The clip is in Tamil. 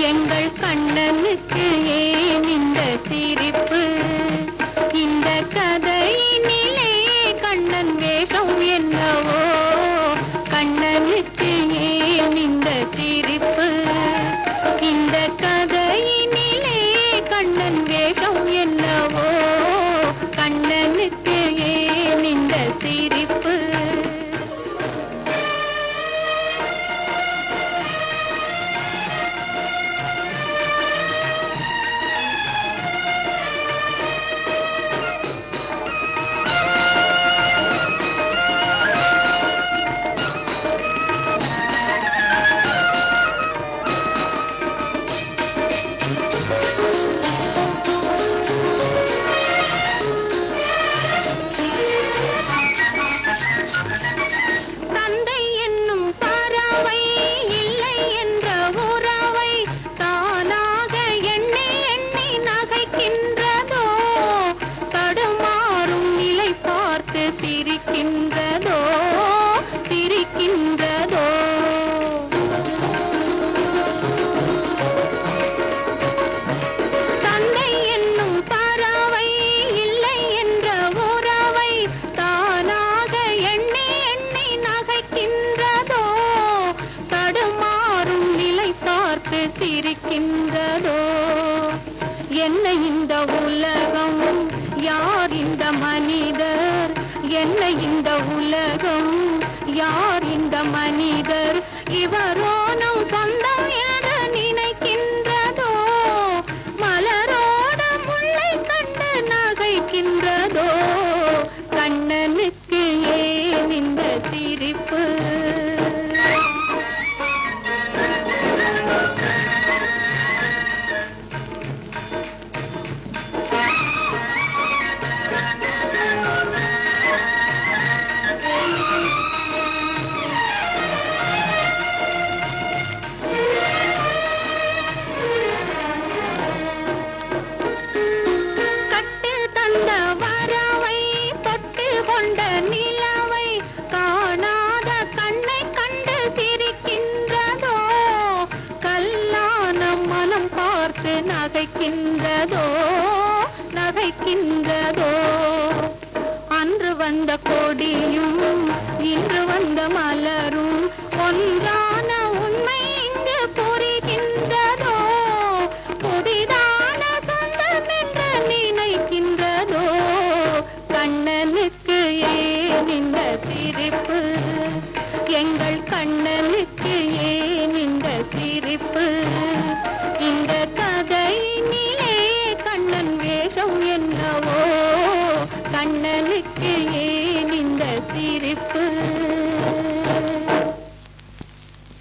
எங்கள் கண்ணனுக்கு ஏன் இந்த சிரிப்பு இந்த கதையினிலே கண்ணன் வேகம் என்னவோ கண்ணனுக்கு ஏன் இந்த சிரிப்பு இந்த கதையினிலே கண்ணன் வேகம் என்னவோ கண்ணனுக்கு ஏன் இந்த சிரிப்பு தந்தை என்னும் பறவை இல்லை என்ற உறவை தானாக எண்ணி எண்ணி நகைக்கின்றதோ தடுமாறும் நிலை பார்த்து சிரிக்கின்றதோ சிரிக்கின்றதோ தந்தை என்னும் பறவை இல்லை என்ற உறவை தானாக எண்ணி எண்ணி நகைக்கின்றதோ தடுமாறும் நிலை பார்த்து சிரிக்கின்றதோ என்ன இந்த உலகம் யார் இந்த மனிதர் என்ன இந்த உலகம் யார் இந்த மனிதர் இவரோ நம் சொந்தம் என நினைக்கின்றதோ மலரோட முல்லை கண்டு நகைக்கின்றதோ கண்ணனுக்கு ஏன் இந்த சிரிப்பு கட்டில் தந்த வரவை தொட்டு கொண்ட நிலவை காணாத கண்ணை கண்டு சிரிக்கின்றதோ கல்லான மனம் பார்த்து நகைக்கின்றதோ நகைக்கின்ற